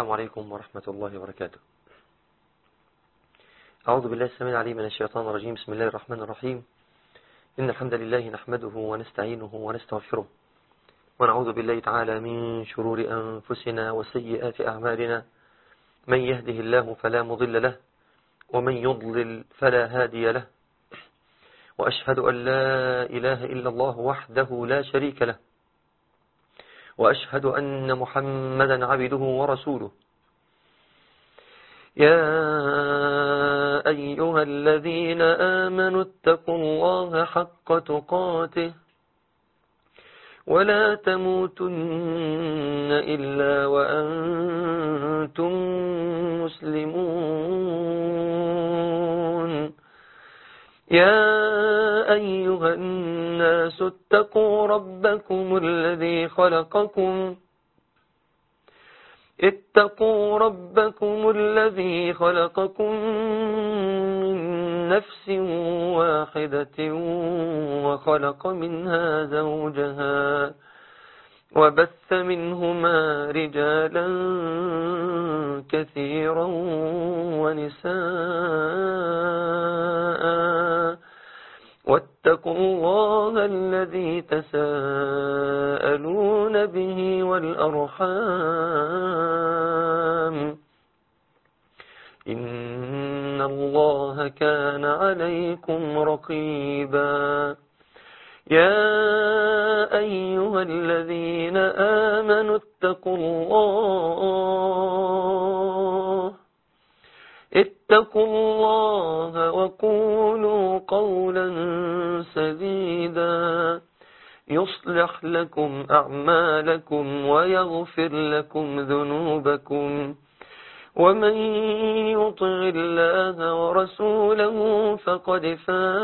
السلام عليكم ورحمة الله وبركاته أعوذ بالله السميع العليم من الشيطان الرجيم بسم الله الرحمن الرحيم إن الحمد لله نحمده ونستعينه ونستغفره ونعوذ بالله تعالى من شرور أنفسنا وسيئات أعمالنا من يهده الله فلا مضل له ومن يضلل فلا هادي له وأشهد أن لا إله إلا الله وحده لا شريك له وأشهد أن محمدا عبده ورسوله يا أيها الذين آمنوا اتقوا الله حق تقاته ولا تموتن إلا وأنتم مسلمون يا أيها الناس اتقوا ربكم الذي خلقكم اتقوا ربكم الذي خلقكم من نفس واحدة وخلق منها زوجها وبث منهما رجالا كثيرا ونساء واتقوا الله الذي تساءلون به والأرحام إن الله كان عليكم رقيبا يا أيها الذين آمنوا اتقوا الله اتقوا الله وقولوا قولا سديدا يصلح لكم أعمالكم ويغفر لكم ذنوبكم ومن يطع الله ورسوله فقد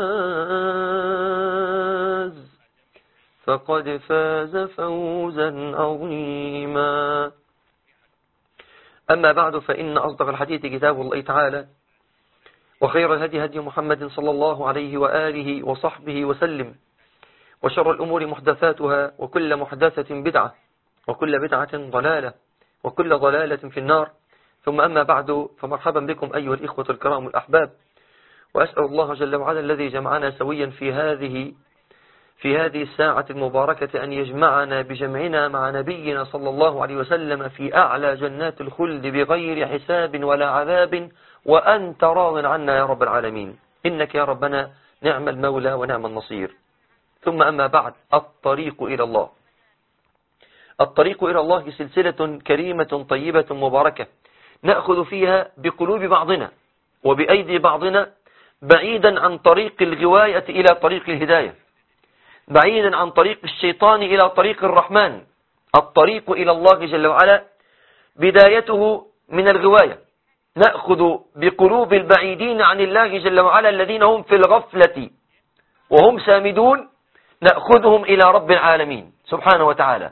فاز فقد فاز فوزا عظيما أما بعد فإن أصدق الحديث كتاب الله تعالى وخير الهدي هدي محمد صلى الله عليه وآله وصحبه وسلم وشر الأمور محدثاتها وكل محدثة بدعة وكل بدعة ضلالة وكل ضلالة في النار ثم أما بعد فمرحبا بكم أيها الإخوة الكرام الأحباب وأسأل الله جل وعلا الذي جمعنا سويا في هذه في هذه الساعة المباركة أن يجمعنا بجمعنا مع نبينا صلى الله عليه وسلم في أعلى جنات الخلد بغير حساب ولا عذاب وأنت راض عنا يا رب العالمين إنك يا ربنا نعم المولى ونعم النصير ثم أما بعد الطريق إلى الله الطريق إلى الله سلسلة كريمة طيبة مباركة نأخذ فيها بقلوب بعضنا وبأيدي بعضنا بعيدا عن طريق الغواية إلى طريق الهداية بعيدا عن طريق الشيطان إلى طريق الرحمن الطريق إلى الله جل وعلا بدايته من الغواية نأخذ بقلوب البعيدين عن الله جل وعلا الذين هم في الغفلة وهم سامدون نأخذهم إلى رب العالمين سبحانه وتعالى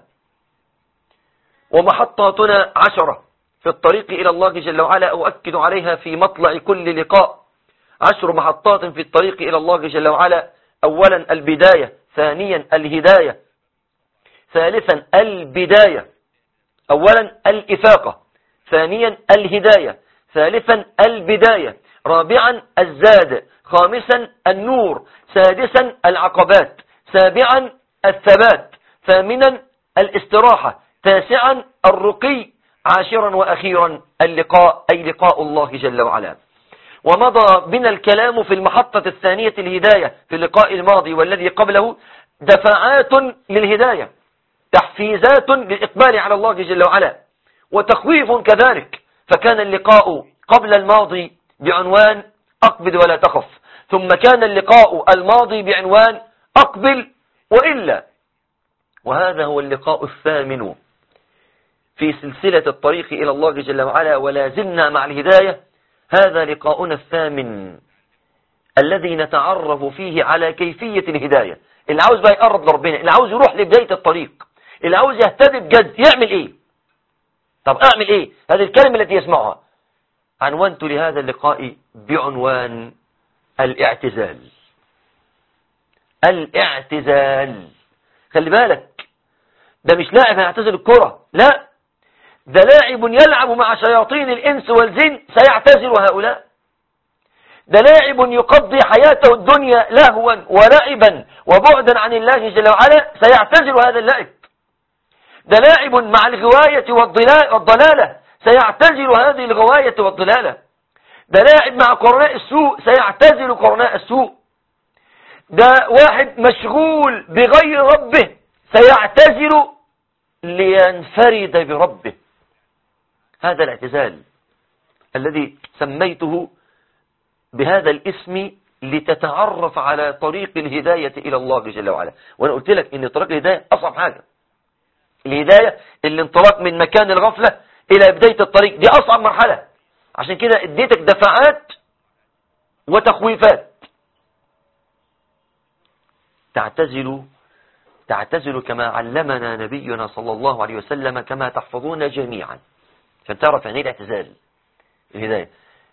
ومحطاتنا عشرة في الطريق إلى الله جل وعلا أؤكد عليها في مطلع كل لقاء عشر محطات في الطريق إلى الله جل وعلا أولا البداية ثانيا الهداية ثالثا البداية أولا الإفاقة ثانيا الهداية ثالثا البداية رابعا الزاد خامسا النور سادسا العقبات سابعا الثبات ثامنا الاستراحة تاسعا الرقي عاشرا وأخيرا اللقاء أي لقاء الله جل وعلا ومضى بنا الكلام في المحطة الثانية الهداية في اللقاء الماضي والذي قبله دفعات للهداية تحفيزات للإقبال على الله جل وعلا وتخويف كذلك فكان اللقاء قبل الماضي بعنوان أقبل ولا تخف ثم كان اللقاء الماضي بعنوان أقبل وإلا وهذا هو اللقاء الثامن في سلسلة الطريق إلى الله جل وعلا ولا زلنا مع الهداية هذا لقاؤنا الثامن الذي نتعرف فيه على كيفية الهداية اللي عاوز بقى يقرب لربنا اللي عاوز يروح لبداية الطريق اللي عاوز يهتدي بجد يعمل ايه طب اعمل ايه هذه الكلمة التي يسمعها عنوانت لهذا اللقاء بعنوان الاعتزال الاعتزال خلي بالك ده مش لاعب هيعتزل الكرة لا ده لاعب يلعب مع شياطين الإنس والجن سيعتزل هؤلاء ده لاعب يقضي حياته الدنيا لهوا ولعبا وبعدا عن الله جل وعلا سيعتزل هذا اللعب ده لاعب مع الغواية والضلالة سيعتزل هذه الغواية والضلالة ده لاعب مع قرناء السوء سيعتزل قرناء السوء ده واحد مشغول بغير ربه سيعتزل لينفرد بربه هذا الاعتزال الذي سميته بهذا الاسم لتتعرف على طريق الهداية إلى الله جل وعلا وأنا قلت لك إن طريق الهداية أصعب حاجة الهداية الانطلاق من مكان الغفلة إلى بداية الطريق دي أصعب مرحلة عشان كده اديتك دفعات وتخويفات تعتزل تعتزل كما علمنا نبينا صلى الله عليه وسلم كما تحفظون جميعا عشان تعرف يعني ايه الاعتزال الهداية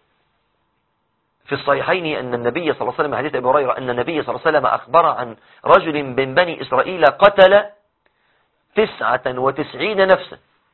في الصحيحين أن النبي صلى الله عليه وسلم حديث أبي هريرة أن النبي صلى الله عليه وسلم أخبر عن رجل من بني إسرائيل قتل تسعة وتسعين نفسا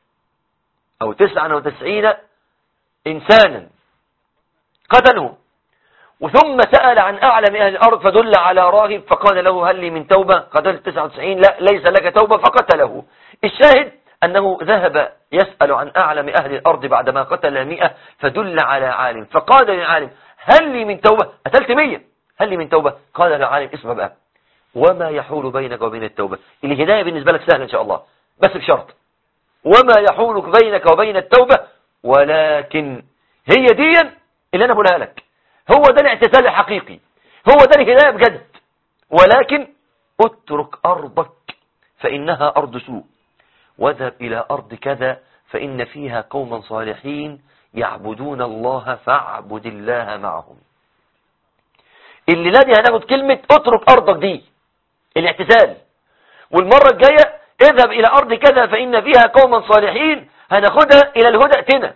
أو تسعة وتسعين إنسانا قتلهم وثم سأل عن أعلم أهل الأرض فدل على راهب فقال له هل لي من توبة قتلت 99 لا ليس لك توبة فقتله الشاهد أنه ذهب يسأل عن أعلم أهل الأرض بعدما قتل مئة فدل على عالم فقال للعالم هل لي من توبة قتلت مية هل لي من توبة قال للعالم اسمع بقى وما يحول بينك وبين التوبة الهداية بالنسبة لك سهلة إن شاء الله بس بشرط وما يحول بينك وبين التوبة ولكن هي دي اللي أنا بقولها لك هو ده الاعتزال الحقيقي هو ده الهداية بجد ولكن اترك أرضك فإنها أرض سوء واذهب إلى أرض كذا فإن فيها قوما صالحين يعبدون الله فاعبد الله معهم اللي دي هناخد كلمة اترك أرضك دي الاعتزال والمرة الجاية اذهب إلى أرض كذا فإن فيها قوما صالحين هناخدها إلى الهدى اتنا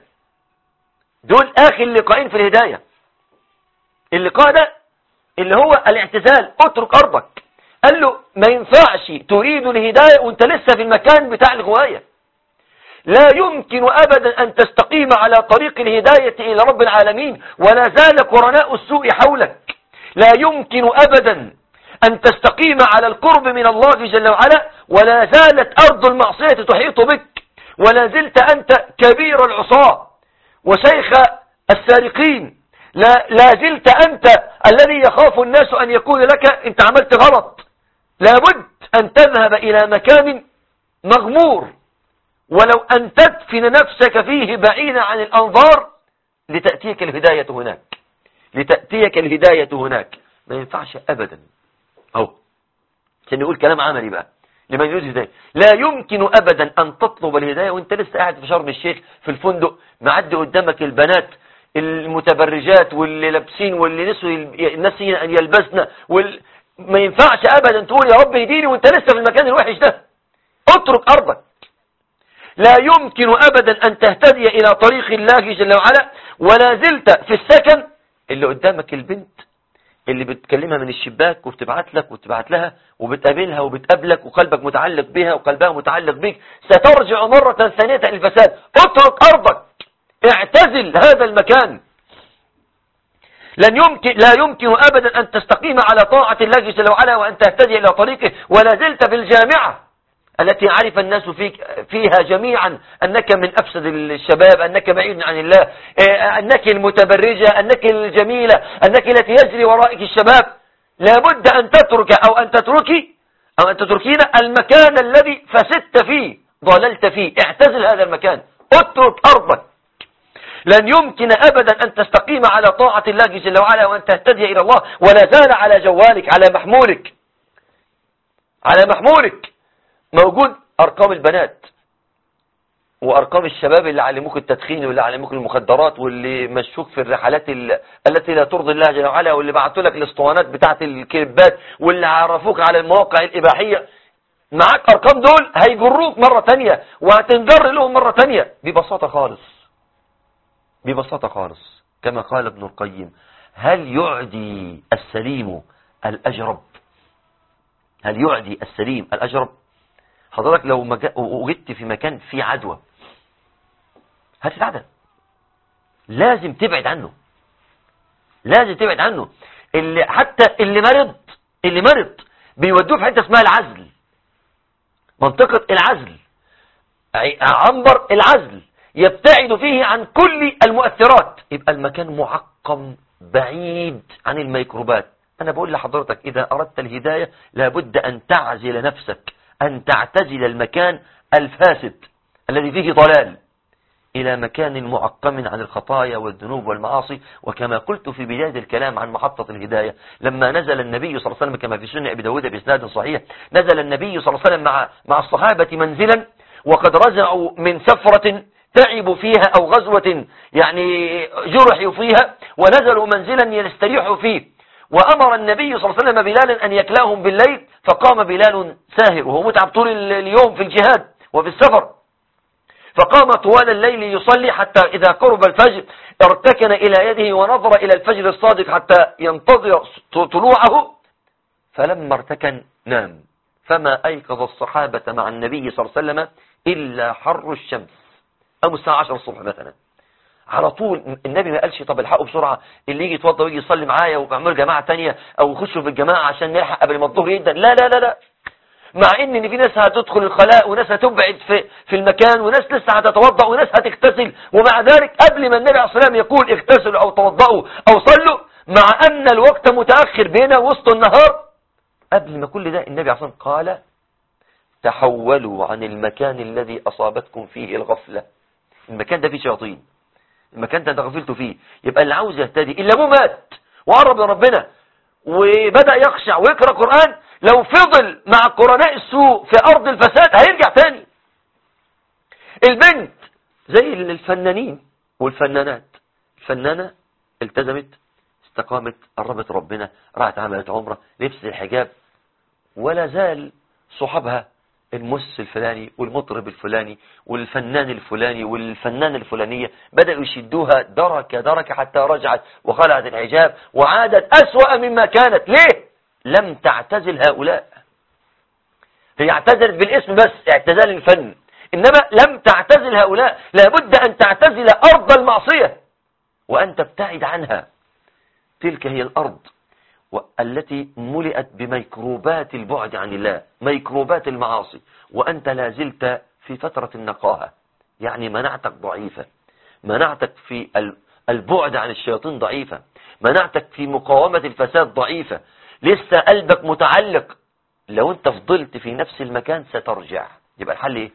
دول آخر لقاءين في الهداية اللقاء ده اللي هو الاعتزال اترك أرضك قال له ما ينفعش تريد الهداية وانت لسه في المكان بتاع الغواية لا يمكن أبدا أن تستقيم على طريق الهداية إلى رب العالمين ولا زال قرناء السوء حولك لا يمكن أبدا أن تستقيم على القرب من الله جل وعلا ولا زالت أرض المعصية تحيط بك ولا زلت أنت كبير العصاة وشيخ السارقين لا, لا زلت أنت الذي يخاف الناس أن يقول لك أنت عملت غلط لابد أن تذهب إلى مكان مغمور ولو أن تدفن نفسك فيه بعيدا عن الأنظار لتأتيك الهداية هناك لتأتيك الهداية هناك ما ينفعش أبدا أو عشان يقول كلام عملي بقى لمن يريد الهداية لا يمكن أبدا أن تطلب الهداية وانت لسه قاعد في شرم الشيخ في الفندق معدي قدامك البنات المتبرجات واللي لابسين واللي نسوا نسي أن يلبسنا وال... ما ينفعش أبدا تقول يا رب يديني وانت لسه في المكان الوحش ده اترك أرضك لا يمكن أبدا أن تهتدي إلى طريق الله جل وعلا ولا زلت في السكن اللي قدامك البنت اللي بتكلمها من الشباك وبتبعت لك وبتبعت لها وبتقابلها وبتقابلك وقلبك متعلق بها وقلبها متعلق بك سترجع مرة ثانية الفساد اترك أرضك اعتزل هذا المكان لن يمكن لا يمكن أبدا أن تستقيم على طاعة الله جل وعلا وأن تهتدي إلى طريقه ولا زلت في الجامعة التي عرف الناس فيك فيها جميعا أنك من أفسد الشباب أنك بعيد عن الله أنك المتبرجة أنك الجميلة أنك التي يجري ورائك الشباب لابد أن تترك أو أن تتركي أو أن تتركين المكان الذي فسدت فيه ضللت فيه اعتزل هذا المكان اترك أرضك لن يمكن أبدا أن تستقيم على طاعة الله جل وعلا وأن تهتدي إلى الله ولا زال على جوالك على محمولك على محمولك موجود أرقام البنات وأرقام الشباب اللي علموك التدخين واللي علموك المخدرات واللي مشوك في الرحلات التي لا ترضي الله جل وعلا واللي بعتوا لك الاسطوانات بتاعت الكليبات واللي عرفوك على المواقع الإباحية معاك أرقام دول هيجروك مرة تانية وهتنجر لهم مرة تانية ببساطة خالص ببساطة خالص كما قال ابن القيم هل يعدي السليم الأجرب هل يعدي السليم الأجرب حضرتك لو وجدت في مكان فيه عدوى هتتعدم لازم تبعد عنه لازم تبعد عنه اللي حتى اللي مرض اللي مرض بيودوه في حته اسمها العزل منطقة العزل عنبر العزل يبتعد فيه عن كل المؤثرات يبقى المكان معقم بعيد عن الميكروبات أنا بقول لحضرتك إذا أردت الهداية لابد أن تعزل نفسك أن تعتزل المكان الفاسد الذي فيه ضلال إلى مكان معقم عن الخطايا والذنوب والمعاصي وكما قلت في بداية الكلام عن محطة الهداية لما نزل النبي صلى الله عليه وسلم كما في سنة أبي داود بإسناد صحيح نزل النبي صلى الله عليه وسلم مع, مع الصحابة منزلا وقد رجعوا من سفرة تعبوا فيها أو غزوة يعني جرحوا فيها ونزلوا منزلا يستريحوا فيه وأمر النبي صلى الله عليه وسلم بلالا أن يكلاهم بالليل فقام بلال ساهر وهو متعب طول اليوم في الجهاد وفي السفر فقام طوال الليل يصلي حتى إذا قرب الفجر ارتكن إلى يده ونظر إلى الفجر الصادق حتى ينتظر طلوعه فلما ارتكن نام فما أيقظ الصحابة مع النبي صلى الله عليه وسلم إلا حر الشمس أو الساعة 10 الصبح مثلا على طول النبي ما قالش طب الحقوا بسرعة اللي يجي يتوضى ويجي يصلي معايا وبعمل جماعة تانية أو يخشوا في الجماعة عشان نلحق قبل ما الظهر يدا لا لا لا لا مع ان ان في ناس هتدخل الخلاء وناس هتبعد في في المكان وناس لسه هتتوضا وناس هتغتسل ومع ذلك قبل ما النبي عليه الصلاه والسلام يقول اغتسلوا او توضأوا او صلوا مع ان الوقت متاخر بين وسط النهار قبل ما كل ده النبي عليه الصلاه والسلام قال تحولوا عن المكان الذي اصابتكم فيه الغفله المكان ده فيه شياطين المكان ده انت غفلتوا فيه يبقى اللي عاوز يهتدي الا ابوه مات وقرب لربنا وبدأ يخشع ويقرأ قرآن لو فضل مع قرناء السوء في أرض الفساد هيرجع تاني البنت زي الفنانين والفنانات الفنانة التزمت استقامت قربت ربنا راحت عملت عمرة لبست الحجاب ولا زال صحابها المس الفلاني والمطرب الفلاني والفنان الفلاني والفنان الفلانية بدأوا يشدوها دركة دركة حتى رجعت وخلعت الحجاب وعادت أسوأ مما كانت ليه لم تعتزل هؤلاء هي اعتزلت بالاسم بس اعتزال الفن إنما لم تعتزل هؤلاء لابد أن تعتزل أرض المعصية وأن تبتعد عنها تلك هي الأرض التي ملئت بميكروبات البعد عن الله ميكروبات المعاصي وأنت لا زلت في فترة النقاهة يعني مناعتك ضعيفة مناعتك في البعد عن الشياطين ضعيفة مناعتك في مقاومة الفساد ضعيفة لسه قلبك متعلق لو انت فضلت في نفس المكان سترجع يبقى الحل ايه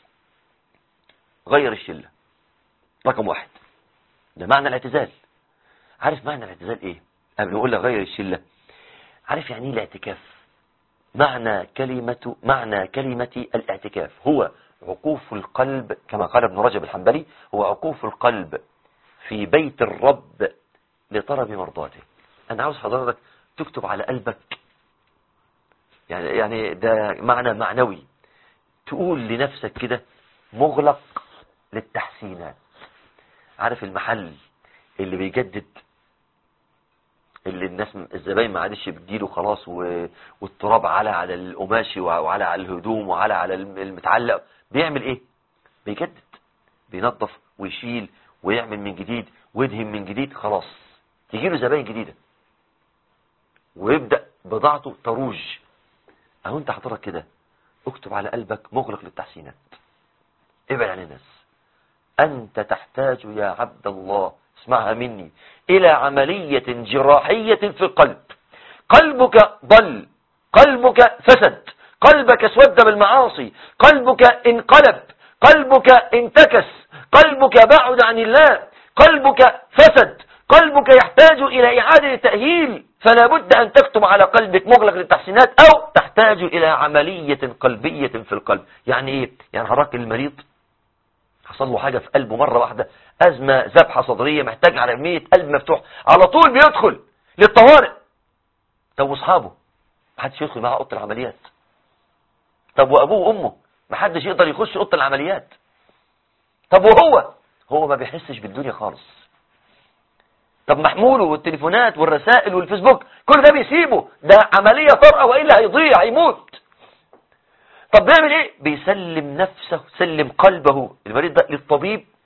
غير الشلة رقم واحد ده معنى الاعتزال عارف معنى الاعتزال ايه قبل ما اقول لك غير الشلة عارف يعني ايه الاعتكاف معنى كلمة معنى كلمة الاعتكاف هو عقوف القلب كما قال ابن رجب الحنبلي هو عقوف القلب في بيت الرب لطلب مرضاته انا عاوز حضرتك تكتب على قلبك يعني يعني ده معنى معنوي تقول لنفسك كده مغلق للتحسينات عارف المحل اللي بيجدد اللي الناس الزباين ما عادش بتجيله خلاص و... والتراب على على القماشي وعلى على الهدوم وعلى على المتعلق بيعمل ايه بيجدد بينظف ويشيل ويعمل من جديد ويدهن من جديد خلاص تجيله زباين جديدة ويبدأ بضاعته تروج اهو انت حضرتك كده اكتب على قلبك مغلق للتحسينات ابعد عن الناس انت تحتاج يا عبد الله اسمعها مني إلى عملية جراحية في القلب قلبك ضل قلبك فسد قلبك اسود بالمعاصي قلبك انقلب قلبك انتكس قلبك بعد عن الله قلبك فسد قلبك يحتاج إلى إعادة تأهيل فلا بد أن تكتب على قلبك مغلق للتحسينات أو تحتاج إلى عملية قلبية في القلب يعني إيه؟ يعني حضرتك المريض حصل له حاجة في قلبه مرة واحدة أزمة ذبحة صدرية محتاج على مية قلب مفتوح على طول بيدخل للطوارئ طب واصحابه محدش يدخل معاه اوضه العمليات طب وابوه وامه محدش يقدر يخش اوضه العمليات طب وهو هو ما بيحسش بالدنيا خالص طب محموله والتليفونات والرسائل والفيسبوك كل ده بيسيبه ده عملية طارئة وإلا هيضيع هيموت طب بيعمل ايه بيسلم نفسه سلم قلبه المريض ده للطبيب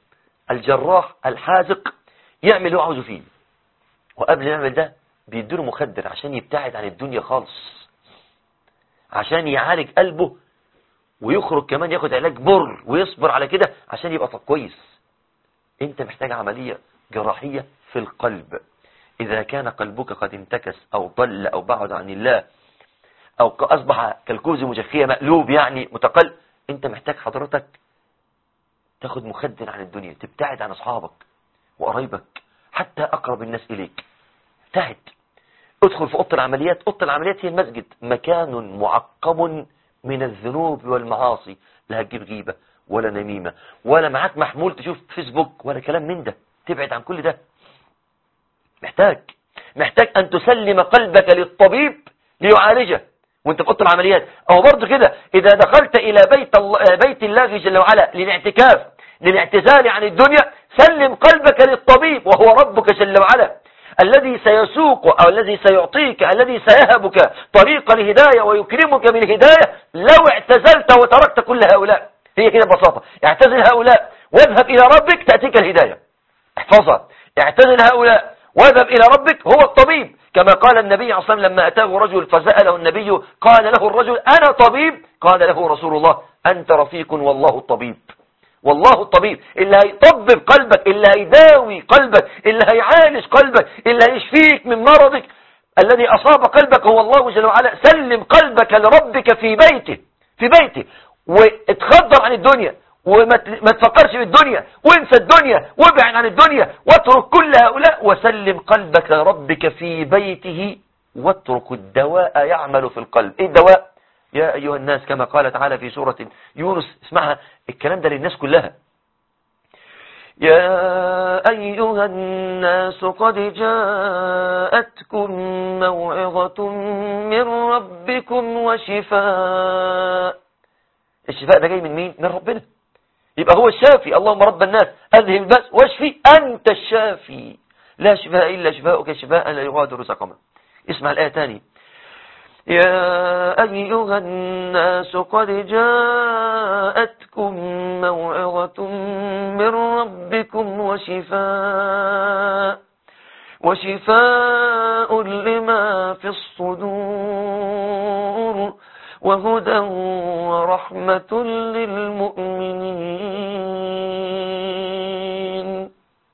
الجراح الحازق يعمل اللي هو عاوزه فيه وقبل ما يعمل ده بيديله مخدر عشان يبتعد عن الدنيا خالص عشان يعالج قلبه ويخرج كمان ياخد علاج بر ويصبر على كده عشان يبقى طب كويس انت محتاج عملية جراحية في القلب اذا كان قلبك قد انتكس او ضل او بعد عن الله او اصبح كالكوز مجخية مقلوب يعني متقل انت محتاج حضرتك تاخد مخدر عن الدنيا تبتعد عن اصحابك وقرايبك حتى اقرب الناس اليك ابتعد ادخل في اوضه العمليات اوضه العمليات هي المسجد مكان معقم من الذنوب والمعاصي لا هتجيب غيبه ولا نميمه ولا معاك محمول تشوف فيسبوك ولا كلام من ده تبعد عن كل ده محتاج محتاج ان تسلم قلبك للطبيب ليعالجه وانت في اوضه العمليات او برضه كده اذا دخلت الى بيت الله بيت الله جل وعلا للاعتكاف للاعتزال عن الدنيا سلم قلبك للطبيب وهو ربك جل وعلا الذي سيسوق أو الذي سيعطيك الذي سيهبك طريق الهداية ويكرمك بالهداية لو اعتزلت وتركت كل هؤلاء هي كده ببساطة اعتزل هؤلاء واذهب إلى ربك تأتيك الهداية احفظها اعتزل هؤلاء واذهب إلى ربك هو الطبيب كما قال النبي عليه الصلاة والسلام لما أتاه رجل فسأله النبي قال له الرجل أنا طبيب قال له رسول الله أنت رفيق والله الطبيب والله الطبيب اللي هيطبب قلبك اللي هيداوي قلبك اللي هيعالج قلبك اللي هيشفيك من مرضك الذي أصاب قلبك هو الله جل وعلا سلم قلبك لربك في بيته في بيته واتخضر عن الدنيا وما تفكرش في الدنيا وانسى الدنيا وابعد عن الدنيا واترك كل هؤلاء وسلم قلبك لربك في بيته واترك الدواء يعمل في القلب ايه الدواء يا أيها الناس كما قال تعالى في سورة يونس اسمعها الكلام ده للناس كلها يا أيها الناس قد جاءتكم موعظة من ربكم وشفاء الشفاء ده جاي من مين؟ من ربنا يبقى هو الشافي اللهم رب الناس أذهب البأس واشفي أنت الشافي لا شفاء إلا شفاءك شفاء لا يغادر سقما اسمع الآية تاني يا أيها الناس قد جاءتكم موعظة من ربكم وشفاء وشفاء لما في الصدور وهدى ورحمة للمؤمنين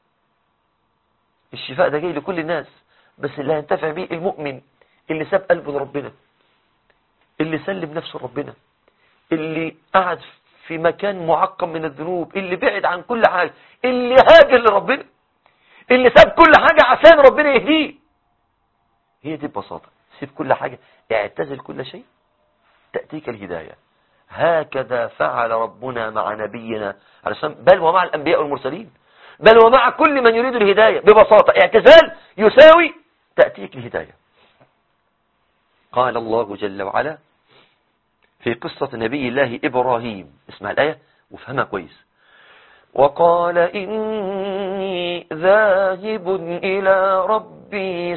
الشفاء ده جاي لكل الناس بس اللي هينتفع به المؤمن اللي ساب قلبه لربنا اللي سلم نفسه لربنا اللي قعد في مكان معقم من الذنوب اللي بعد عن كل حاجة اللي هاجر لربنا اللي ساب كل حاجة عشان ربنا يهديه هي دي ببساطة سيب كل حاجة اعتزل كل شيء تأتيك الهداية هكذا فعل ربنا مع نبينا عليه السلام بل ومع الأنبياء والمرسلين بل ومع كل من يريد الهداية ببساطة اعتزال يساوي تأتيك الهداية قال الله جل وعلا في قصة نبي الله إبراهيم اسمع الآية وفهمها كويس وقال إني ذاهب إلى ربي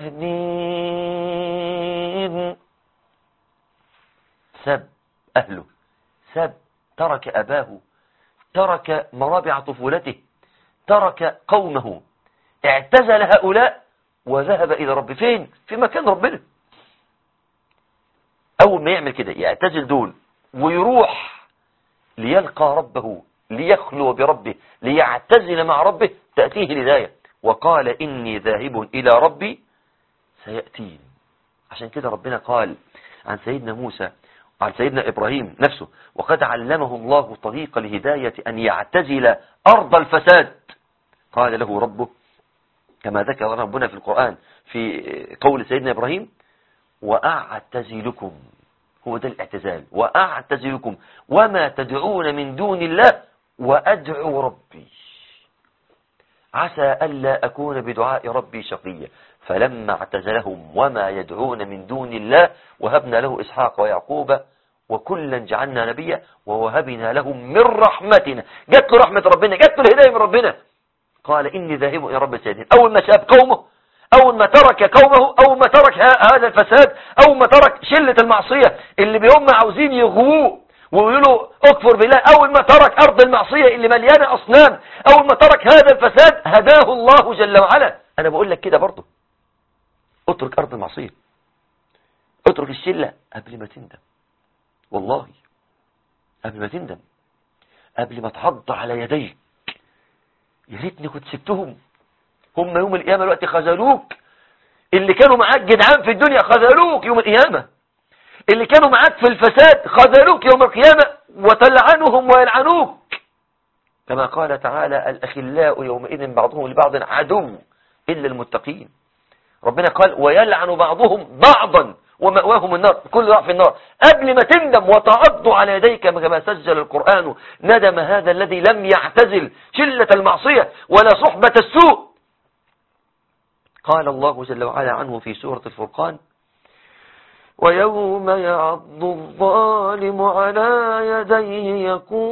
سيهدين سب أهله سب ترك أباه ترك مرابع طفولته ترك قومه اعتزل هؤلاء وذهب إلى ربه فين في مكان ربنا أول ما يعمل كده يعتزل دول ويروح ليلقى ربه ليخلو بربه ليعتزل مع ربه تأتيه الهداية وقال إني ذاهب إلى ربي سيأتين عشان كده ربنا قال عن سيدنا موسى عن سيدنا إبراهيم نفسه وقد علمه الله طريق الهداية أن يعتزل أرض الفساد قال له ربه كما ذكر ربنا في القرآن في قول سيدنا إبراهيم وأعتزلكم هو ده الاعتزال وأعتزلكم وما تدعون من دون الله وأدعو ربي عسى ألا أكون بدعاء ربي شقيا فلما اعتزلهم وما يدعون من دون الله وهبنا له إسحاق ويعقوب وكلا جعلنا نبيا ووهبنا لهم من رحمتنا جات له رحمة ربنا جات له الهداية من ربنا قال إني ذاهب إلى رب السيدين أول ما شاف قومه أول ما ترك قومه أول ما ترك هذا الفساد أول ما ترك شلة المعصية اللي بهم عاوزين يغووه ويقولوا له اكفر بالله اول ما ترك ارض المعصية اللي مليانة اصنام اول ما ترك هذا الفساد هداه الله جل وعلا انا بقول لك كده برضه اترك ارض المعصية اترك الشلة قبل ما تندم والله قبل ما تندم قبل ما تعض على يديك يا ريتني كنت سبتهم هم يوم القيامة الوقت خذلوك اللي كانوا معاك جدعان في الدنيا خذلوك يوم القيامة اللي كانوا معاك في الفساد خذلوك يوم القيامة وتلعنهم ويلعنوك كما قال تعالى الأخلاء يومئذ بعضهم لبعض عدو إلا المتقين ربنا قال ويلعن بعضهم بعضا ومأواهم النار كل ضعف في النار قبل ما تندم وتعض على يديك كما سجل القرآن ندم هذا الذي لم يعتزل شلة المعصية ولا صحبة السوء قال الله جل وعلا عنه في سورة الفرقان ويوم يعض الظالم على يديه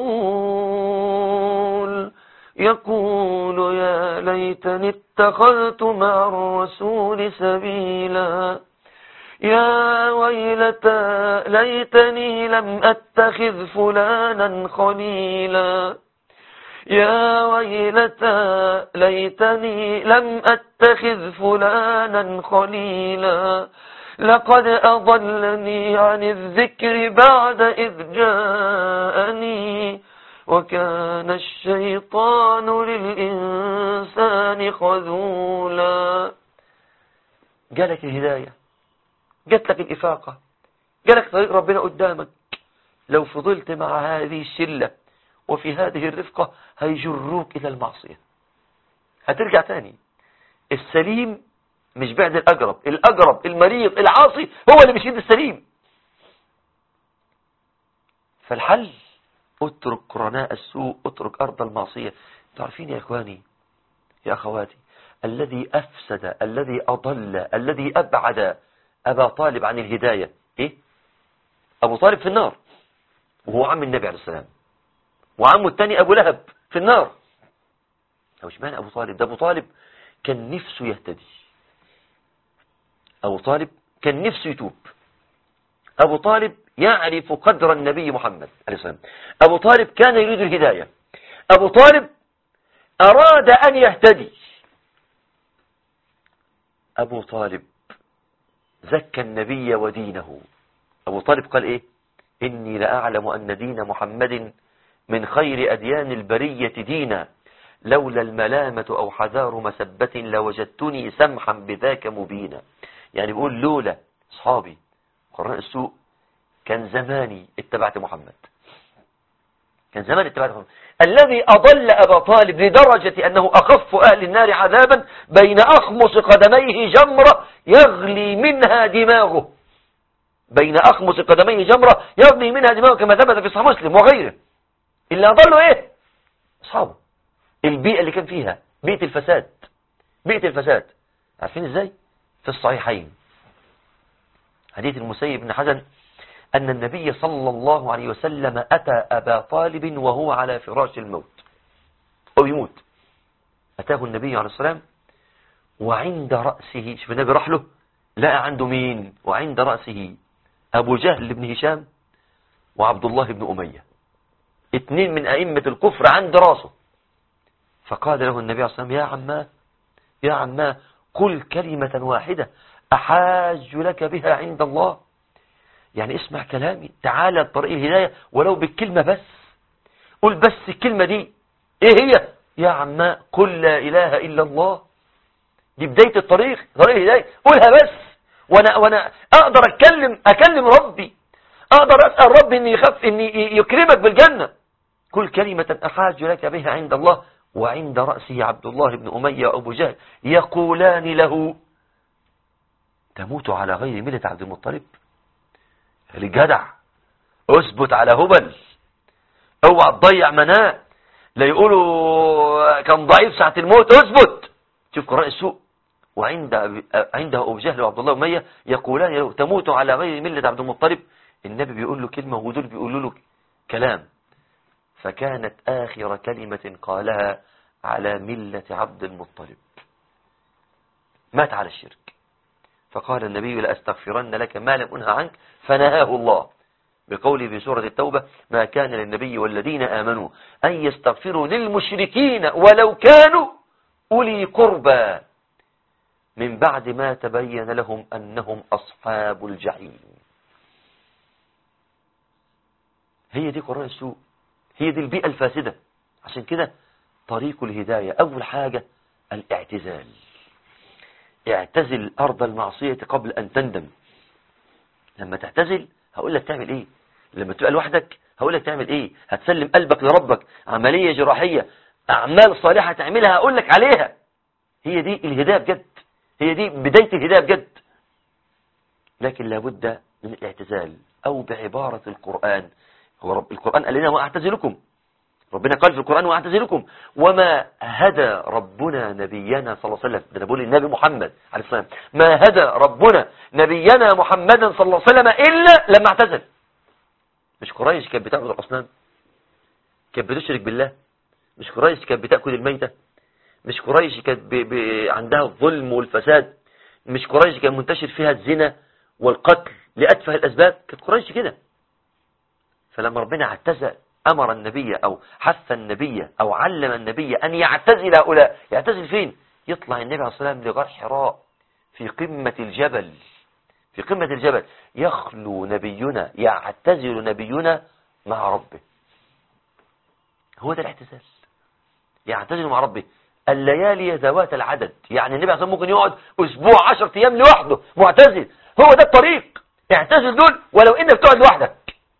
يقول يقول يا ليتني اتخذت مع الرسول سبيلا يا ويلتى ليتني لم أتخذ فلانا خليلا يا ويلتى ليتني لم أتخذ فلانا خليلا لقد أضلني عن الذكر بعد إذ جاءني وكان الشيطان للإنسان خذولا جالك الهداية جات لك الإفاقة جالك طريق ربنا قدامك لو فضلت مع هذه الشلة وفي هذه الرفقة هيجروك إلى المعصية هترجع تاني السليم مش بعد الأقرب الأقرب المريض العاصي هو اللي بيشيد السليم فالحل اترك قرناء السوء اترك أرض المعصية تعرفين يا إخواني يا أخواتي الذي أفسد الذي أضل الذي أبعد أبا طالب عن الهداية إيه أبو طالب في النار وهو عم النبي عليه السلام وعمه الثاني أبو لهب في النار أو اشمعنى أبو طالب ده أبو طالب كان نفسه يهتدي أبو طالب كان نفسه يتوب أبو طالب يعرف قدر النبي محمد عليه السلام أبو طالب كان يريد الهداية أبو طالب أراد أن يهتدي أبو طالب زكى النبي ودينه أبو طالب قال إيه إني لأعلم أن دين محمد من خير أديان البرية دينا لولا الملامة أو حذار مسبة لوجدتني سمحا بذاك مبينا يعني بيقول لولا أصحابي قراء السوء كان زماني اتبعت محمد كان زمان اتبعت محمد الذي أضل أبا طالب لدرجة أنه أخف أهل النار عذابا بين أخمص قدميه جمرة يغلي منها دماغه بين أخمص قدميه جمرة يغلي منها دماغه كما ثبت في صحيح مسلم وغيره اللي أضلوا إيه أصحابه البيئة اللي كان فيها بيئة الفساد بيئة الفساد عارفين إزاي في الصحيحين حديث المسيب بن حزن أن النبي صلى الله عليه وسلم أتى أبا طالب وهو على فراش الموت أو يموت أتاه النبي عليه السلام وعند رأسه شوف النبي راح له لقى عنده مين وعند رأسه أبو جهل بن هشام وعبد الله بن أمية اتنين من أئمة الكفر عند راسه فقال له النبي عليه السلام يا عماه يا عماه قل كلمة واحدة أحاج لك بها عند الله يعني اسمع كلامي تعالى لطريق الهداية ولو بالكلمة بس قل بس الكلمة دي ايه هي يا عماء قل لا اله الا الله دي بداية الطريق طريق الهداية قولها بس وانا, وانا اقدر اتكلم اكلم ربي اقدر اسأل ربي ان يخف ان يكرمك بالجنة كل كلمة احاج لك بها عند الله وعند رأسه عبد الله بن أمية وأبو جهل يقولان له تموت على غير ملة عبد المطلب الجدع اثبت على هبل اوعى تضيع مناه لا يقولوا كان ضعيف ساعة الموت اثبت شوف قراء السوء وعند عنده أبو جهل وعبد الله أمية يقولان له تموت على غير ملة عبد المطلب النبي بيقول له كلمة ودول بيقولوا له كلام فكانت آخر كلمة قالها على ملة عبد المطلب مات على الشرك فقال النبي لأستغفرن لك ما لم أنهى عنك فنهاه الله بقوله في سورة التوبة ما كان للنبي والذين آمنوا أن يستغفروا للمشركين ولو كانوا أولي قربى من بعد ما تبين لهم أنهم أصحاب الجحيم هي دي قرآن السوء هي دي البيئة الفاسدة عشان كده طريق الهداية أول حاجة الاعتزال اعتزل أرض المعصية قبل أن تندم لما تعتزل هقول لك تعمل ايه لما تبقى لوحدك هقول لك تعمل ايه هتسلم قلبك لربك عملية جراحية اعمال صالحة تعملها هقول لك عليها هي دي الهداية بجد هي دي بداية الهداية بجد لكن لابد من الاعتزال او بعبارة القرآن هو رب القرآن قال لنا واعتزلكم ربنا قال في القرآن واعتزلكم وما هدى ربنا نبينا صلى الله عليه وسلم ده انا بقول النبي محمد عليه الصلاة والسلام ما هدى ربنا نبينا محمدا صلى الله عليه وسلم إلا لما اعتزل مش قريش كانت بتعبد الأصنام كانت بتشرك بالله مش قريش كانت بتأكل الميتة مش قريش كانت ب... ب... عندها الظلم والفساد مش قريش كان منتشر فيها الزنا والقتل لأتفه الأسباب كانت قريش كده فلما ربنا اعتزل أمر النبي أو حث النبي أو علم النبي أن يعتزل هؤلاء يعتزل فين يطلع النبي عليه الصلاة والسلام لغار حراء في قمة الجبل في قمة الجبل يخلو نبينا يعتزل نبينا مع ربه هو ده الاعتزال يعتزل مع ربه الليالي ذوات العدد يعني النبي عليه الصلاة ممكن يقعد أسبوع عشر أيام لوحده معتزل هو ده الطريق اعتزل دول ولو إنك تقعد لوحدك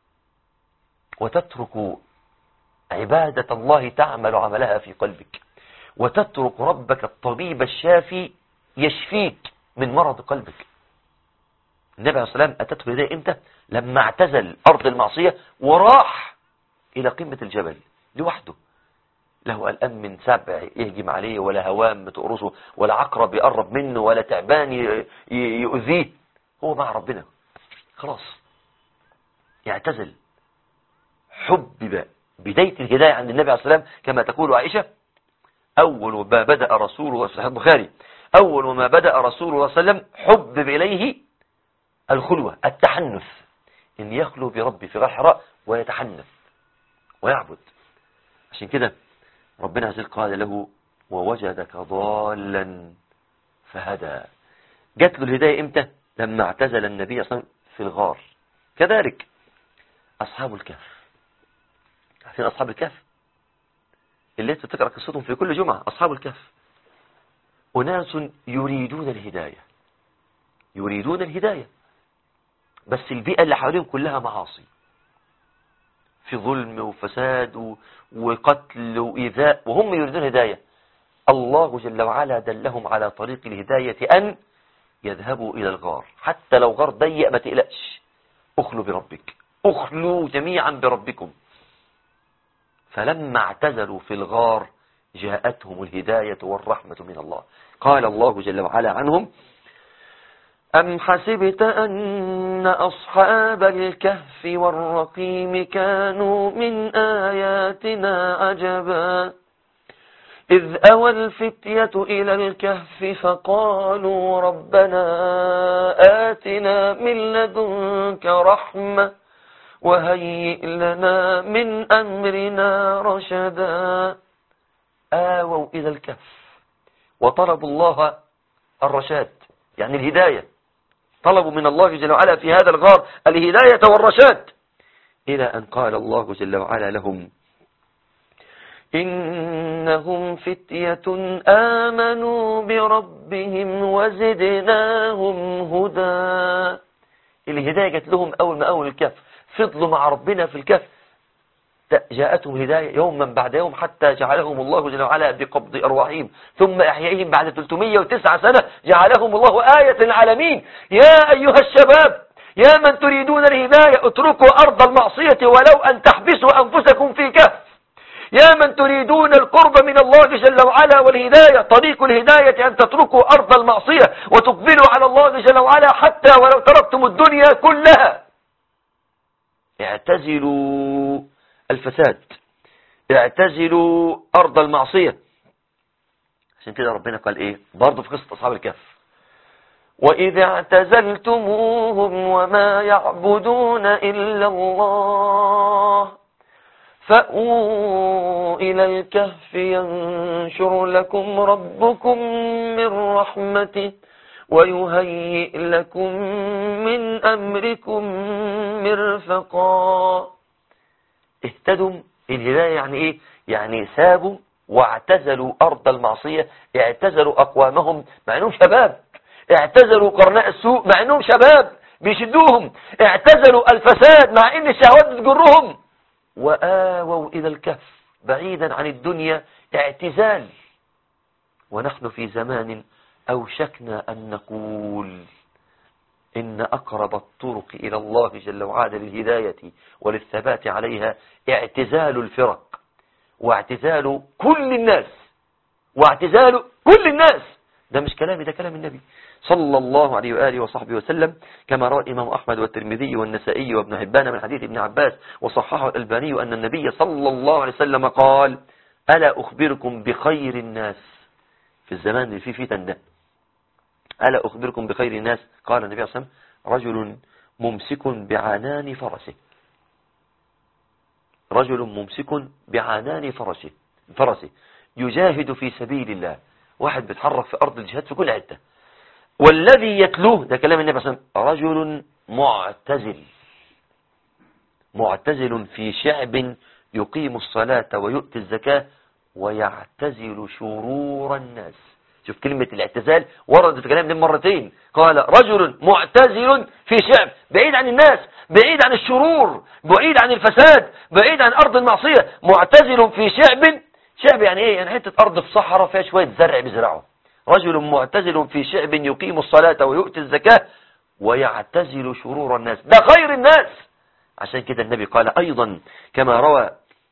وتترك عبادة الله تعمل عملها في قلبك وتترك ربك الطبيب الشافي يشفيك من مرض قلبك النبي عليه الصلاة والسلام أتته هداية إمتى لما اعتزل أرض المعصية وراح إلى قمة الجبل لوحده له قلقان من سبع يهجم عليه ولا هوام تقرصه ولا عقرب يقرب منه ولا تعبان يؤذيه هو مع ربنا خلاص يعتزل حبب بداية الهداية عند النبي عليه الصلاة والسلام كما تقول عائشة أول ما بدأ رسول الله صحيح البخاري أول ما بدأ رسول الله صلى الله عليه وسلم حبب إليه الخلوة التحنث إن يخلو بربي في غار حراء ويتحنث ويعبد عشان كده ربنا عز وجل قال له ووجدك ضالا فهدى جات له الهداية امتى لما اعتزل النبي صلى الله عليه وسلم في الغار كذلك أصحاب الكهف عارفين أصحاب الكهف اللي انت تقرأ قصتهم في كل جمعة أصحاب الكهف أناس يريدون الهداية يريدون الهداية بس البيئة اللي حواليهم كلها معاصي في ظلم وفساد وقتل وإيذاء وهم يريدون هداية الله جل وعلا دلهم على طريق الهداية أن يذهبوا إلى الغار حتى لو غار ضيق ما تقلقش أخلوا بربك أخلوا جميعا بربكم فلما اعتزلوا في الغار جاءتهم الهداية والرحمة من الله قال الله جل وعلا عنهم أم حسبت أن أصحاب الكهف والرقيم كانوا من آياتنا عجبا إذ أوى الفتية إلى الكهف فقالوا ربنا آتنا من لدنك رحمة وهيئ لنا من أمرنا رشدا آووا إلى الكهف وطلبوا الله الرشاد يعني الهداية طلبوا من الله جل وعلا في هذا الغار الهداية والرشاد إلى أن قال الله جل وعلا لهم إنهم فتية آمنوا بربهم وزدناهم هدى الهداية جت لهم أول ما أول الكهف فضلوا مع ربنا في الكهف جاءتهم هداية يوما بعد يوم حتى جعلهم الله جل وعلا بقبض أرواحهم ثم أحيائهم بعد 309 سنة جعلهم الله آية للعالمين يا أيها الشباب يا من تريدون الهداية اتركوا أرض المعصية ولو أن تحبسوا أنفسكم في كهف يا من تريدون القرب من الله جل وعلا والهداية طريق الهداية أن تتركوا أرض المعصية وتقبلوا على الله جل وعلا حتى ولو تركتم الدنيا كلها اعتزلوا الفساد اعتزلوا أرض المعصية عشان كده ربنا قال إيه برضه في قصة أصحاب الكهف وإذ اعتزلتموهم وما يعبدون إلا الله فأووا إلى الكهف ينشر لكم ربكم من رحمته ويهيئ لكم من أمركم مرفقا اهتدوا الهداية يعني ايه يعني سابوا واعتزلوا أرض المعصية اعتزلوا أقوامهم مع أنهم شباب اعتزلوا قرناء السوء مع أنهم شباب بيشدوهم اعتزلوا الفساد مع أن الشهوات تجرهم وآووا إلى الكهف بعيدا عن الدنيا اعتزال ونحن في زمان أوشكنا أن نقول إن أقرب الطرق إلى الله جل وعلا للهداية وللثبات عليها اعتزال الفرق واعتزال كل الناس واعتزال كل الناس ده مش كلامي ده كلام النبي صلى الله عليه وآله وصحبه وسلم كما روى الإمام أحمد والترمذي والنسائي وابن حبان من حديث ابن عباس وصححه الألباني أن النبي صلى الله عليه وسلم قال ألا أخبركم بخير الناس في الزمان اللي فيه فتن ده ألا أخبركم بخير الناس قال النبي صلى الله عليه وسلم رجل ممسك بعنان فرسه رجل ممسك بعنان فرسه فرسه يجاهد في سبيل الله واحد بيتحرك في أرض الجهاد في كل حتة والذي يتلوه ده كلام النبي صلى الله عليه وسلم رجل معتزل معتزل في شعب يقيم الصلاة ويؤتي الزكاة ويعتزل شرور الناس شوف كلمة الاعتزال وردت في كلام مرتين قال رجل معتزل في شعب بعيد عن الناس بعيد عن الشرور بعيد عن الفساد بعيد عن أرض المعصية معتزل في شعب شعب يعني ايه يعني حتة أرض في صحراء فيها شوية زرع بيزرعه رجل معتزل في شعب يقيم الصلاة ويؤتي الزكاة ويعتزل شرور الناس ده خير الناس عشان كده النبي قال أيضا كما روى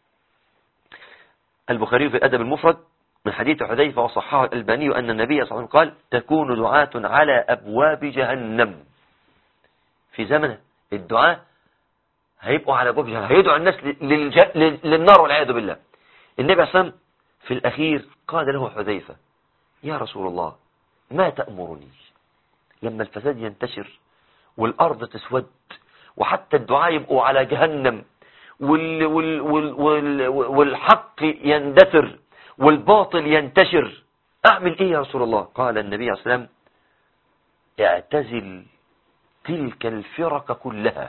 البخاري في الأدب المفرد من حديث حذيفة وصححه الألباني أن النبي صلى الله عليه وسلم قال تكون دعاة على أبواب جهنم في زمن الدعاء هيبقوا على أبواب جهنم هيدعوا الناس للج... للنار والعياذ بالله النبي صلى الله عليه وسلم في الأخير قال له حذيفة يا رسول الله ما تأمرني لما الفساد ينتشر والأرض تسود وحتى الدعاء يبقوا على جهنم وال وال وال وال والحق يندثر والباطل ينتشر أعمل إيه يا رسول الله قال النبي عليه الصلاة والسلام اعتزل تلك الفرق كلها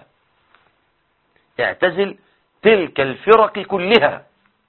اعتزل تلك الفرق كلها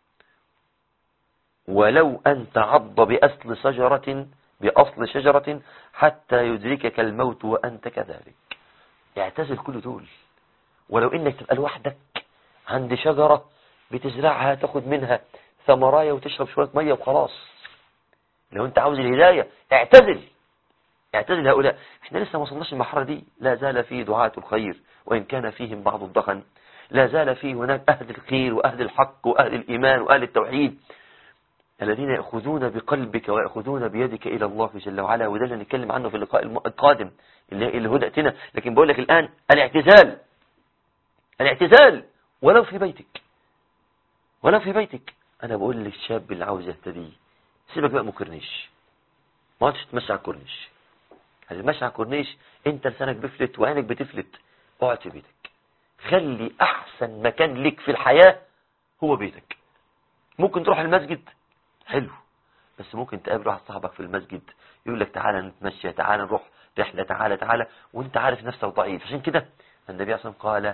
ولو أن تعض بأصل شجرة بأصل شجرة حتى يدركك الموت وأنت كذلك اعتزل كل دول ولو إنك تبقى لوحدك عند شجرة بتزرعها تاخد منها ثمراية وتشرب شوية مية وخلاص لو انت عاوز الهداية اعتزل اعتزل هؤلاء احنا لسه ما وصلناش المرحلة دي لا زال فيه دعاة الخير وإن كان فيهم بعض الدخن لا زال فيه هناك أهل الخير وأهل الحق وأهل الإيمان وأهل التوحيد الذين يأخذون بقلبك ويأخذون بيدك إلى الله جل وعلا وده اللي نتكلم عنه في اللقاء القادم اللي اللي هدأتنا لكن بقول لك الآن الاعتزال الاعتزال ولو في بيتك ولو في بيتك أنا بقول للشاب اللي عاوز يهتدي سيبك بقى مكرنيش ما عادش تمشي على الكورنيش هتتمشي على الكورنيش انت لسانك بيفلت وعينك بتفلت اقعد في بيتك خلي احسن مكان لك في الحياة هو بيتك ممكن تروح المسجد حلو بس ممكن تقابل واحد صاحبك في المسجد يقول لك تعالى نتمشى تعالى نروح رحلة تعالى تعالى وانت عارف نفسك ضعيف عشان كده النبي صلى الله عليه وسلم قال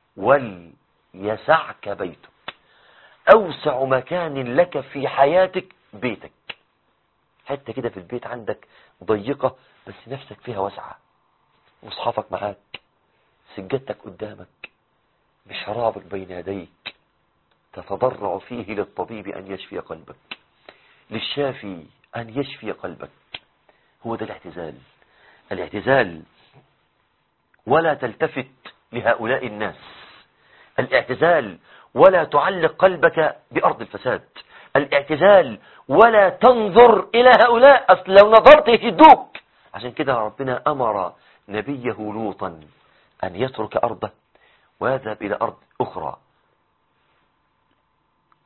وليسعك بيتك أوسع مكان لك في حياتك بيتك حتة كده في البيت عندك ضيقة بس نفسك فيها واسعة مصحفك معاك سجادتك قدامك بشرابك بين يديك تتضرع فيه للطبيب أن يشفي قلبك للشافي أن يشفي قلبك هو ده الاعتزال الاعتزال ولا تلتفت لهؤلاء الناس الاعتزال ولا تعلق قلبك بأرض الفساد الاعتزال ولا تنظر إلى هؤلاء أصل لو نظرت يهدوك عشان كده ربنا أمر نبيه لوطا أن يترك أرضه ويذهب إلى أرض أخرى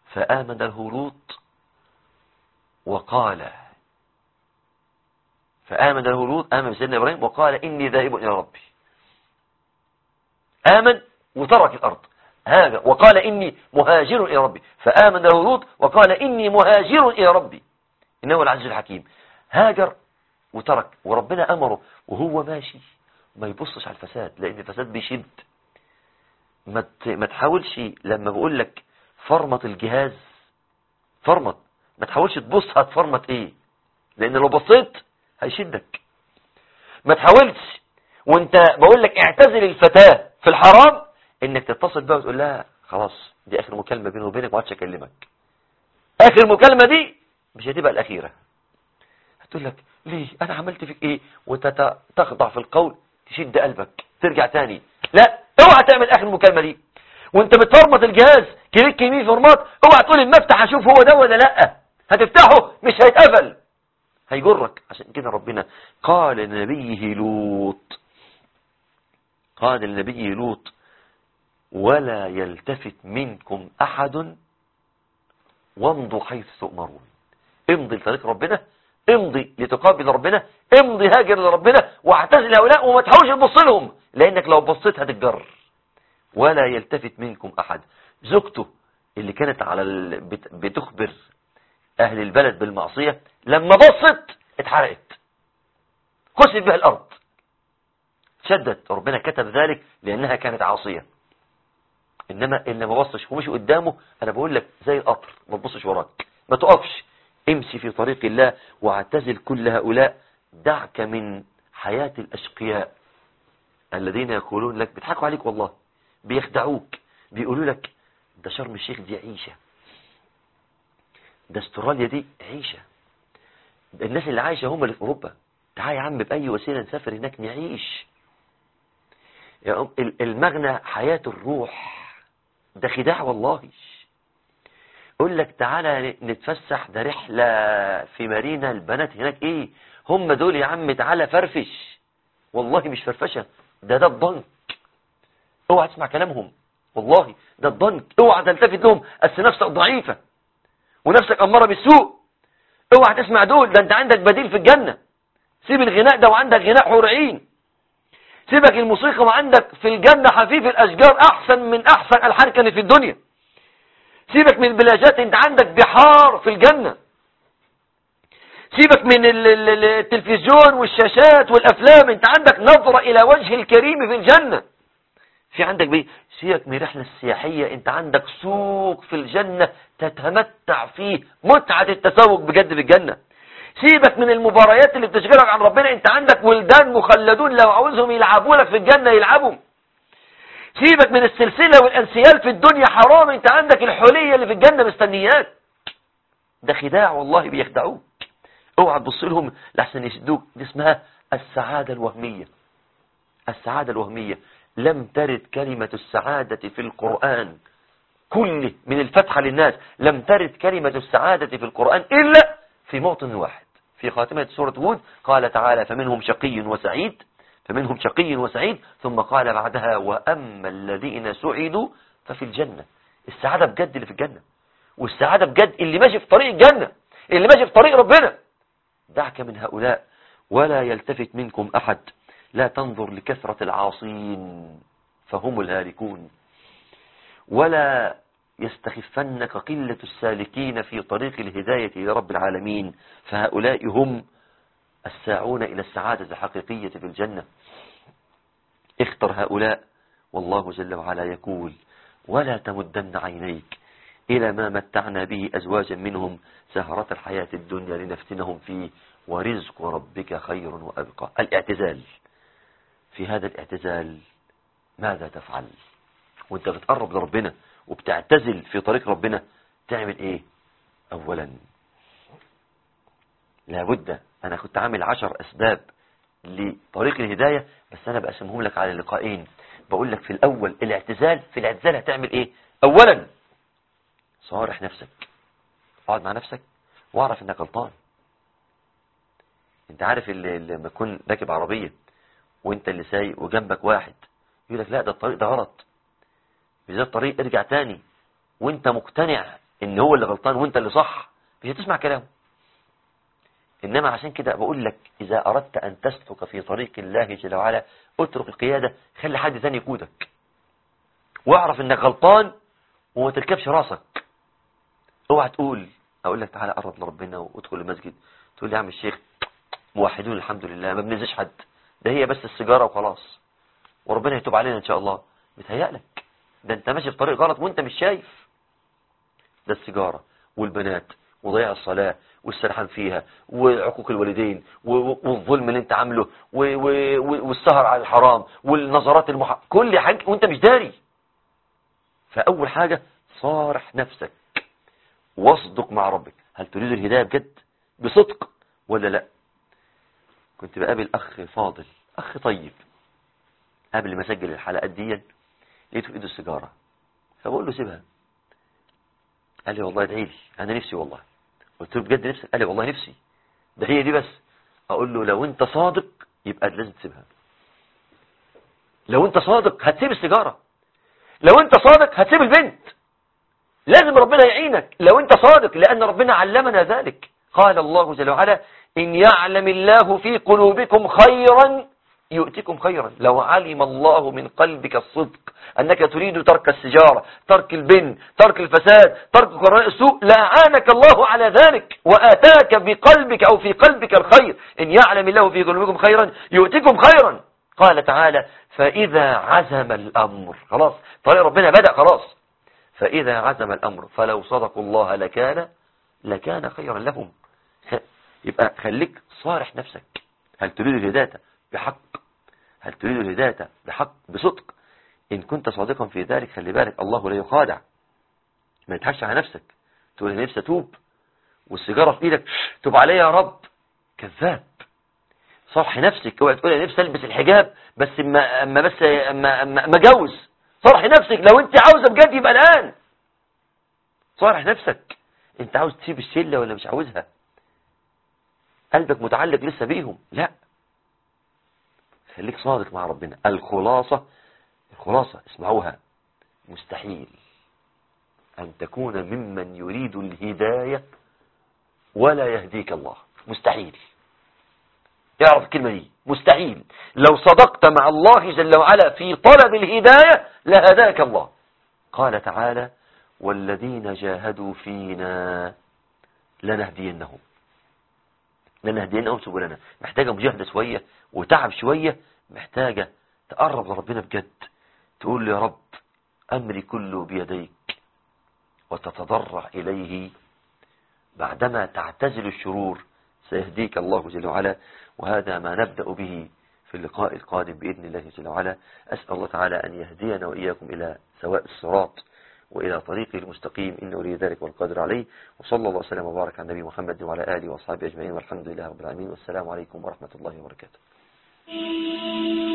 فآمن له لوط وقال فآمن له لوط آمن بسيدنا إبراهيم وقال إني ذاهب إلى ربي آمن وترك الأرض هذا وقال إني مهاجر إلى ربي فآمن له لوط وقال إني مهاجر إلى ربي إنه العزيز الحكيم هاجر وترك وربنا أمره وهو ماشي ما يبصش على الفساد لأن الفساد بيشد ما ما تحاولش لما بقول لك فرمط الجهاز فرمط ما تحاولش تبص هتفرمط ايه لان لو بصيت هيشدك ما تحاولش وانت بقول لك اعتزل الفتاة في الحرام انك تتصل بها وتقول لها خلاص دي اخر مكالمة بيني وبينك ما عادش اكلمك اخر مكالمة دي مش هتبقى الاخيرة هتقول لك ليه انا عملت فيك ايه وتخضع في القول تشد قلبك ترجع تاني لا اوعى تعمل اخر المكالمة دي وانت بتفرمط الجهاز كليك يمين فرمات اوعى تقول المفتح اشوف هو ده ولا لا هتفتحه مش هيتقفل هيجرك عشان كده ربنا قال لنبيه لوط قال لنبيه لوط ولا يلتفت منكم احد وامضوا حيث تؤمرون امضي لطريق ربنا امضي لتقابل ربنا امضي هاجر لربنا واعتزل هؤلاء وما تحاولش تبص لهم لانك لو بصيت هتتجر ولا يلتفت منكم احد زوجته اللي كانت على ال... بت... بتخبر اهل البلد بالمعصية لما بصت اتحرقت خسف بها الارض شدت ربنا كتب ذلك لانها كانت عاصية انما اللي ما بصش ومشي قدامه انا بقول لك زي القطر ما تبصش وراك ما تقفش امشي في طريق الله واعتزل كل هؤلاء دعك من حياة الاشقياء الذين يقولون لك بيضحكوا عليك والله بيخدعوك بيقولوا لك ده شرم الشيخ دي عيشة ده استراليا دي عيشة ده الناس اللي عايشة هم اللي في أوروبا تعال يا عم بأي وسيلة نسافر هناك نعيش يا المغنى حياة الروح ده خداع والله يقول لك تعالى نتفسح ده رحلة في مارينا البنات هناك ايه هم دول يا عم تعالى فرفش والله مش فرفشة ده ده الضنك اوعى تسمع كلامهم والله ده الضنك اوعى تلتفت لهم بس نفسك ضعيفة ونفسك أمارة بالسوء اوعى تسمع دول ده انت عندك بديل في الجنة سيب الغناء ده وعندك غناء حور عين سيبك الموسيقى وعندك في الجنة حفيف الأشجار أحسن من أحسن ألحان كانت في الدنيا سيبك من البلاجات انت عندك بحار في الجنة سيبك من التلفزيون والشاشات والأفلام انت عندك نظرة إلى وجه الكريم في الجنة في عندك بيه سيبك من الرحلة السياحية انت عندك سوق في الجنة تتمتع فيه متعة التسوق بجد في الجنة سيبك من المباريات اللي بتشغلك عن ربنا انت عندك ولدان مخلدون لو عاوزهم يلعبوا لك في الجنة يلعبوا سيبك من السلسلة والانسيال في الدنيا حرام انت عندك الحلية اللي في الجنة مستنياك ده خداع والله بيخدعوك اوعى تبص لهم لحسن يسدوك دي اسمها السعادة الوهمية السعادة الوهمية لم ترد كلمة السعادة في القرآن كله من الفتحة للناس لم ترد كلمة السعادة في القرآن إلا في موطن واحد في خاتمة سورة هود قال تعالى فمنهم شقي وسعيد فمنهم شقي وسعيد ثم قال بعدها وأما الذين سعدوا ففي الجنة السعادة بجد اللي في الجنة والسعادة بجد اللي ماشي في طريق الجنة اللي ماشي في طريق ربنا دعك من هؤلاء ولا يلتفت منكم أحد لا تنظر لكثرة العاصين فهم الهالكون ولا يستخفنك قلة السالكين في طريق الهداية إلى رب العالمين فهؤلاء هم الساعون إلى السعادة الحقيقية في الجنة اختر هؤلاء والله جل وعلا يقول ولا تمدن عينيك إلى ما متعنا به أزواجا منهم سهرة الحياة الدنيا لنفتنهم فيه ورزق ربك خير وأبقى الاعتزال في هذا الاعتزال ماذا تفعل وانت بتقرب لربنا وبتعتزل في طريق ربنا تعمل ايه اولا لابد انا كنت عامل عشر اسباب لطريق الهداية بس انا بقسمهم لك على لقاءين بقول لك في الاول الاعتزال في الاعتزال هتعمل ايه اولا صارح نفسك اقعد مع نفسك واعرف انك غلطان انت عارف اللي لما تكون راكب عربية وانت اللي سايق وجنبك واحد يقول لك لا ده الطريق ده غلط بذات الطريق ارجع تاني وانت مقتنع ان هو اللي غلطان وانت اللي صح مش هتسمع كلامه إنما عشان كده بقول لك إذا أردت أن تسلك في طريق الله جل وعلا اترك القيادة خلي حد ثاني يقودك واعرف إنك غلطان وما تركبش راسك اوعى تقول أقول لك تعالى قرب لربنا وادخل المسجد تقول لي يا عم الشيخ موحدون الحمد لله ما بنزيش حد ده هي بس السيجارة وخلاص وربنا يتوب علينا إن شاء الله متهيألك ده أنت ماشي في طريق غلط وأنت مش شايف ده السيجارة والبنات وضياع الصلاة والسرحان فيها وعقوق الوالدين والظلم اللي انت عامله والسهر على الحرام والنظرات المح... كل حاجة وانت مش داري فأول حاجة صارح نفسك واصدق مع ربك هل تريد الهداية بجد بصدق ولا لا كنت بقابل أخ فاضل أخ طيب قبل ما أسجل الحلقات دي لقيته في إيده السيجارة فبقول له سيبها قال لي والله ادعي لي أنا نفسي والله قلت له بجد نفسك قال لي والله نفسي ده هي دي بس أقول له لو أنت صادق يبقى لازم تسيبها لو أنت صادق هتسيب السيجارة لو أنت صادق هتسيب البنت لازم ربنا يعينك لو أنت صادق لأن ربنا علمنا ذلك قال الله جل وعلا إن يعلم الله في قلوبكم خيرا يؤتكم خيرا لو علم الله من قلبك الصدق أنك تريد ترك السجارة ترك البن ترك الفساد ترك قراء السوء لأعانك الله على ذلك وآتاك بقلبك أو في قلبك الخير إن يعلم الله في قلوبكم خيرا يؤتكم خيرا قال تعالى فإذا عزم الأمر خلاص طريق ربنا بدأ خلاص فإذا عزم الأمر فلو صدقوا الله لكان لكان خيرا لهم يبقى خليك صارح نفسك هل تريد الهداية بحق هل تريد الهداية بحق بصدق إن كنت صادقا في ذلك خلي بالك الله لا يخادع ما يضحكش على نفسك تقول أنا نفسي أتوب والسيجارة في إيدك توب عليا يا رب كذاب صرح نفسك اوعى تقول انا نفسي البس الحجاب بس اما اما بس اما اما اما اتجوز صرح نفسك لو انت عاوزه بجد يبقى الان صرح نفسك انت عاوز تسيب الشله ولا مش عاوزها قلبك متعلق لسه بيهم لا خليك صادق مع ربنا الخلاصة الخلاصة اسمعوها مستحيل أن تكون ممن يريد الهداية ولا يهديك الله مستحيل اعرف الكلمة دي مستحيل لو صدقت مع الله جل وعلا في طلب الهداية لهداك الله قال تعالى والذين جاهدوا فينا لنهدينهم لنهدينهم سبلنا محتاجة مجاهدة شوية وتعب شوية محتاجة تقرب لربنا بجد تقول له يا رب أمري كله بيديك وتتضرع إليه بعدما تعتزل الشرور سيهديك الله جل وعلا وهذا ما نبدأ به في اللقاء القادم بإذن الله جل وعلا أسأل الله تعالى أن يهدينا وإياكم إلى سواء الصراط وإلى طريقه المستقيم إنه ولي ذلك والقادر عليه وصلى الله وسلم وبارك على النبي محمد وعلى آله وأصحابه أجمعين والحمد لله رب العالمين والسلام عليكم ورحمة الله وبركاته